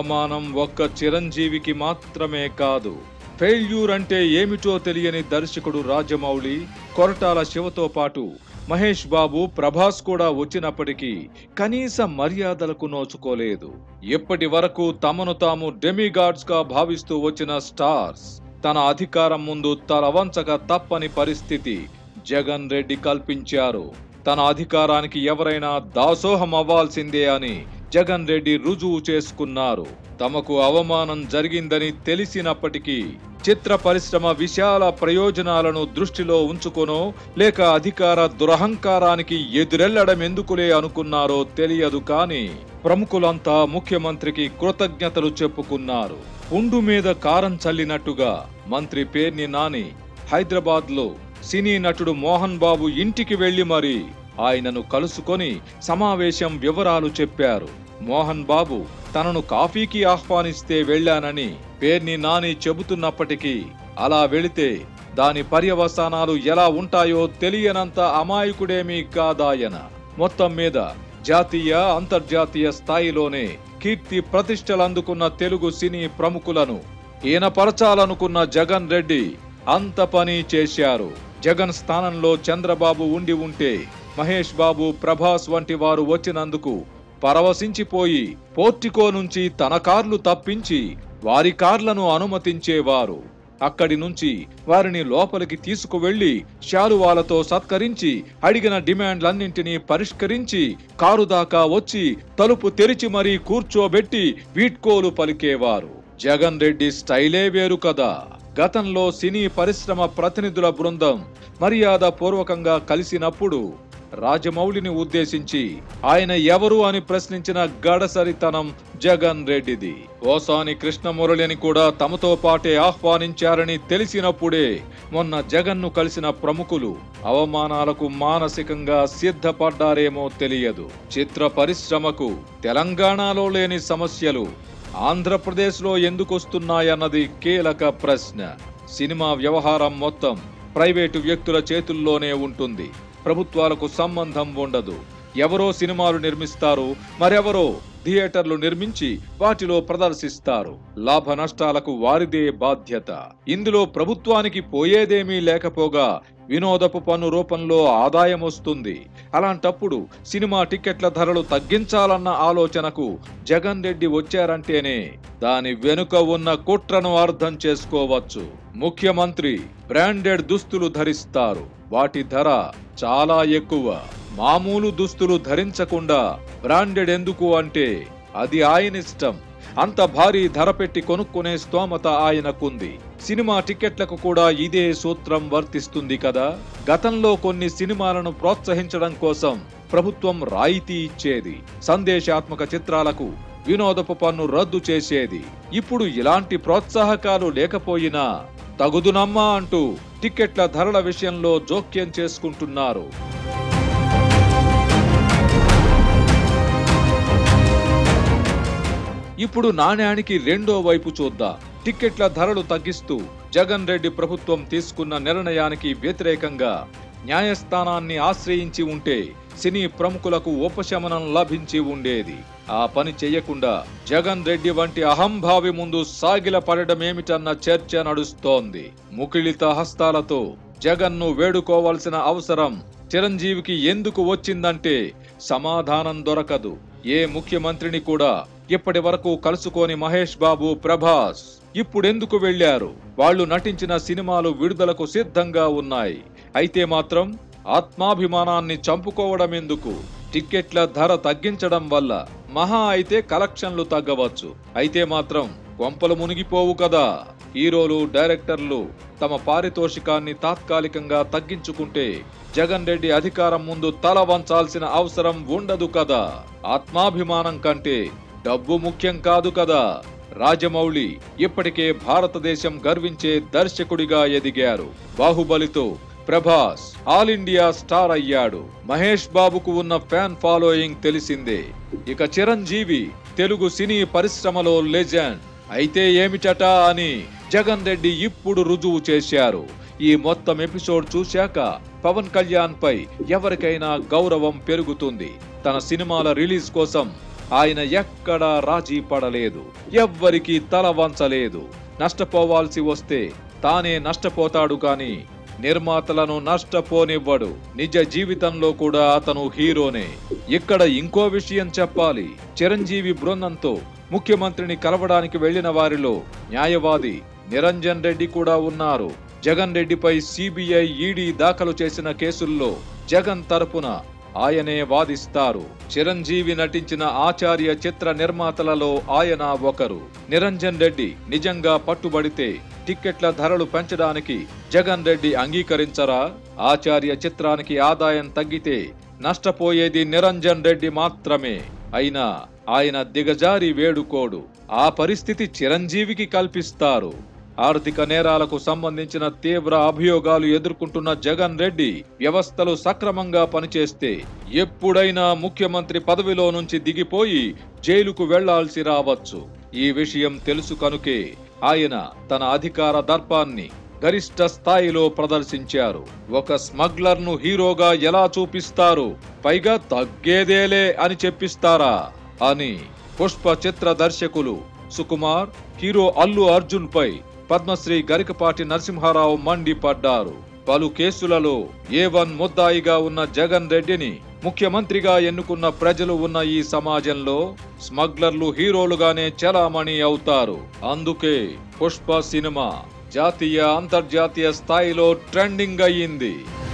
అవమానం ఒక్క చిరంజీవికి మాత్రమే కాదు ఫెయిల్యూర్ అంటే ఏమిటో తెలియని దర్శకుడు రాజమౌళి కొరటాల శివతో పాటు మహేష్ బాబు ప్రభాస్ కూడా వచ్చినప్పటికీ కనీస మర్యాదలకు నోచుకోలేదు ఇప్పటి వరకు తమను తాము డెమిగాడ్స్ గా భావిస్తూ వచ్చిన స్టార్స్ తన అధికారం ముందు తల వంచక తప్పని పరిస్థితి జగన్ రెడ్డి కల్పించారు తన అధికారానికి ఎవరైనా దాసోహం అవ్వాల్సిందే అని జగన్ రెడ్డి రుజువు చేసుకున్నారు తమకు అవమానం జరిగిందని తెలిసినప్పటికీ చిత్ర పరిశ్రమ విశాల ప్రయోజనాలను దృష్టిలో ఉంచుకొనో లేక అధికార దురహంకారానికి ఎదురెళ్లడం ఎందుకులే అనుకున్నారో తెలియదు కానీ ప్రముఖులంతా ముఖ్యమంత్రికి కృతజ్ఞతలు చెప్పుకున్నారు పుండు మీద కారం చల్లినట్టుగా మంత్రి పేర్ని నాని హైదరాబాద్ లో సినీ నటుడు మోహన్ బాబు ఇంటికి వెళ్లి మరి ఆయనను కలుసుకొని సమావేశం వివరాలు చెప్పారు మోహన్ బాబు తనను కాఫీకి ఆహ్వానిస్తే వెళ్ళానని పేర్ని నాని చెబుతున్నప్పటికీ అలా వెళితే దాని పర్యవసానాలు ఎలా ఉంటాయో తెలియనంత అమాయకుడేమీ కాదాయన మొత్తం మీద జాతీయ అంతర్జాతీయ స్థాయిలోనే కీర్తి ప్రతిష్టలందుకున్న తెలుగు సినీ ప్రముఖులను ఈయనపరచాలనుకున్న జగన్ రెడ్డి అంత పని చేశారు జగన్ స్థానంలో చంద్రబాబు ఉండి ఉంటే మహేష్ బాబు ప్రభాస్ వంటి వారు వచ్చినందుకు పరవశించిపోయి పోర్టికో నుంచి తన కార్లు తప్పించి వారి కార్లను అనుమతించేవారు అక్కడి నుంచి వారిని లోపలికి తీసుకువెళ్లి శాలువాలతో సత్కరించి అడిగిన డిమాండ్లన్నింటినీ పరిష్కరించి కారు దాకా వచ్చి తలుపు తెరిచి మరీ కూర్చోబెట్టి వీడ్కోలు పలికేవారు జగన్ రెడ్డి స్టైలే వేరు కదా గతంలో సినీ పరిశ్రమ ప్రతినిధుల బృందం మర్యాద పూర్వకంగా కలిసినప్పుడు రాజమౌళిని ఉద్దేశించి ఆయన ఎవరు అని ప్రశ్నించిన గడసరితనం జగన్ రెడ్డిది ఓసాని కృష్ణమురళిని కూడా తమతో పాటే ఆహ్వానించారని తెలిసినప్పుడే మొన్న జగన్ను కలిసిన ప్రముఖులు అవమానాలకు మానసికంగా సిద్ధపడ్డారేమో తెలియదు చిత్ర పరిశ్రమకు తెలంగాణలో లేని సమస్యలు ఆంధ్రప్రదేశ్లో ఎందుకొస్తున్నాయన్నది కీలక ప్రశ్న సినిమా వ్యవహారం మొత్తం ప్రైవేటు వ్యక్తుల చేతుల్లోనే ఉంటుంది ప్రభుత్వాలకు సంబంధం ఉండదు ఎవరో సినిమాలు నిర్మిస్తారు మరెవరో థియేటర్లు నిర్మించి వాటిలో ప్రదర్శిస్తారు లాభ నష్టాలకు వారిదే బాధ్యత ఇందులో ప్రభుత్వానికి పోయేదేమీ లేకపోగా వినోదపు పన్ను రూపంలో ఆదాయం వస్తుంది అలాంటప్పుడు సినిమా టికెట్ల ధరలు తగ్గించాలన్న ఆలోచనకు జగన్ రెడ్డి వచ్చారంటేనే దాని వెనుక ఉన్న కుట్రను అర్థం చేసుకోవచ్చు ముఖ్యమంత్రి బ్రాండెడ్ దుస్తులు ధరిస్తారు వాటి ధర చాలా ఎక్కువ మామూలు దుస్తులు ధరించకుండా బ్రాండెడ్ ఎందుకు అంటే అది ఆయన ఇష్టం అంత భారీ ధర పెట్టి కొనుక్కునే స్తోమత ఆయనకుంది సినిమా టికెట్లకు కూడా ఇదే సూత్రం వర్తిస్తుంది కదా గతంలో కొన్ని సినిమాలను ప్రోత్సహించడం కోసం ప్రభుత్వం రాయితీ ఇచ్చేది సందేశాత్మక చిత్రాలకు వినోదపు పన్ను రద్దు చేసేది ఇప్పుడు ఇలాంటి ప్రోత్సాహకాలు లేకపోయినా తగుదునమ్మా అంటూ టిక్కెట్ల ధరల విషయంలో జోక్యం చేసుకుంటున్నారు ఇప్పుడు నాణ్యానికి రెండో వైపు చూద్దాం టిక్కెట్ల ధరలు తగ్గిస్తూ జగన్ రెడ్డి ప్రభుత్వం తీసుకున్న నిర్ణయానికి వ్యతిరేకంగా న్యాయస్థానాన్ని ఆశ్రయించి ఉంటే సినీ ప్రముఖులకు ఉపశమనం లభించి ఉండేది ఆ పని చెయ్యకుండా జగన్ రెడ్డి వంటి అహంభావి ముందు సాగిల పడడమేమిటన్న చర్చ నడుస్తోంది ముకిళిత హస్తాలతో జగన్ను వేడుకోవాల్సిన అవసరం చిరంజీవికి ఎందుకు వచ్చిందంటే సమాధానం దొరకదు ఏ ముఖ్యమంత్రిని కూడా ఇప్పటి వరకు కలుసుకోని మహేష్ బాబు ప్రభాస్ ఇప్పుడెందుకు వెళ్లారు వాళ్ళు నటించిన సినిమాలు విడుదలకు సిద్ధంగా ఉన్నాయి అయితే మాత్రం ఆత్మాభిమానాన్ని చంపుకోవడం ఎందుకు టిక్కెట్ల ధర తగ్గించడం వల్ల మహా అయితే కలెక్షన్లు తగ్గవచ్చు అయితే మాత్రం కొంపలు మునిగిపోవు కదా హీరోలు డైరెక్టర్లు తమ పారితోషికాన్ని తాత్కాలికంగా తగ్గించుకుంటే జగన్ రెడ్డి అధికారం ముందు తల వంచాల్సిన అవసరం ఉండదు కదా ఆత్మాభిమానం కంటే డబ్బు ముఖ్యం కాదు కదా రాజమౌళి ఇప్పటికే భారతదేశం గర్వించే దర్శకుడిగా ఎదిగారు బాహుబలితో ప్రభాస్ ఆల్ ఇండియా స్టార్ అయ్యాడు మహేష్ బాబుకు ఉన్న ఫ్యాన్ ఫాలోయింగ్ తెలిసిందే ఇక చిరంజీవి తెలుగు సినీ పరిశ్రమలో లెజెండ్ అయితే ఏమిటట అని జగన్ రెడ్డి ఇప్పుడు రుజువు చేశారు ఈ మొత్తం ఎపిసోడ్ చూశాక పవన్ కళ్యాణ్ పై ఎవరికైనా గౌరవం పెరుగుతుంది తన సినిమాల రిలీజ్ కోసం ఆయన ఎక్కడా రాజీ పడలేదు ఎవ్వరికీ తల వంచలేదు నష్టపోవాల్సి వస్తే తానే నష్టపోతాడు కాని నిర్మాతలను నష్టపోనివ్వడు నిజ జీవితంలో కూడా అతను హీరోనే ఇక్కడ ఇంకో విషయం చెప్పాలి చిరంజీవి బృందంతో ముఖ్యమంత్రిని కలవడానికి వెళ్లిన వారిలో న్యాయవాది నిరంజన్ రెడ్డి కూడా ఉన్నారు జగన్ రెడ్డిపై సిబిఐ ఈడీ దాఖలు చేసిన కేసుల్లో జగన్ తరపున ఆయనే వాదిస్తారు చిరంజీవి నటించిన ఆచార్య చిత్ర నిర్మాతలలో ఆయన ఒకరు నిరంజన్ రెడ్డి నిజంగా పట్టుబడితే టిక్కెట్ల ధరలు పెంచడానికి జగన్ రెడ్డి అంగీకరించరా ఆచార్య చిత్రానికి ఆదాయం తగ్గితే నష్టపోయేది నిరంజన్ రెడ్డి మాత్రమే అయినా ఆయన దిగజారి వేడుకోడు ఆ పరిస్థితి చిరంజీవికి కల్పిస్తారు ఆర్థిక నేరాలకు సంబంధించిన తీవ్ర అభియోగాలు ఎదుర్కొంటున్న జగన్ రెడ్డి వ్యవస్థలు సక్రమంగా పనిచేస్తే ఎప్పుడైనా ముఖ్యమంత్రి పదవిలో నుంచి దిగిపోయి జైలుకు వెళ్లాల్సి రావచ్చు ఈ విషయం తెలుసు కనుకే ఆయన తన అధికార దర్పాన్ని గరిష్ట స్థాయిలో ప్రదర్శించారు ఒక స్మగ్లర్ ను హీరోగా ఎలా చూపిస్తారు పైగా తగ్గేదేలే అని చెప్పిస్తారా అని పుష్ప చిత్ర దర్శకులు సుకుమార్ హీరో అల్లు అర్జున్ పై పద్మశ్రీ గరికపాటి నరసింహారావు మండిపడ్డారు పలు కేసులలో ఏ వన్ ముద్దాయిగా ఉన్న జగన్ రెడ్డిని ముఖ్యమంత్రిగా ఎన్నుకున్న ప్రజలు ఉన్న ఈ సమాజంలో స్మగ్లర్లు హీరోలుగానే చలామణి అవుతారు అందుకే పుష్ప సినిమా జాతీయ అంతర్జాతీయ స్థాయిలో ట్రెండింగ్ అయ్యింది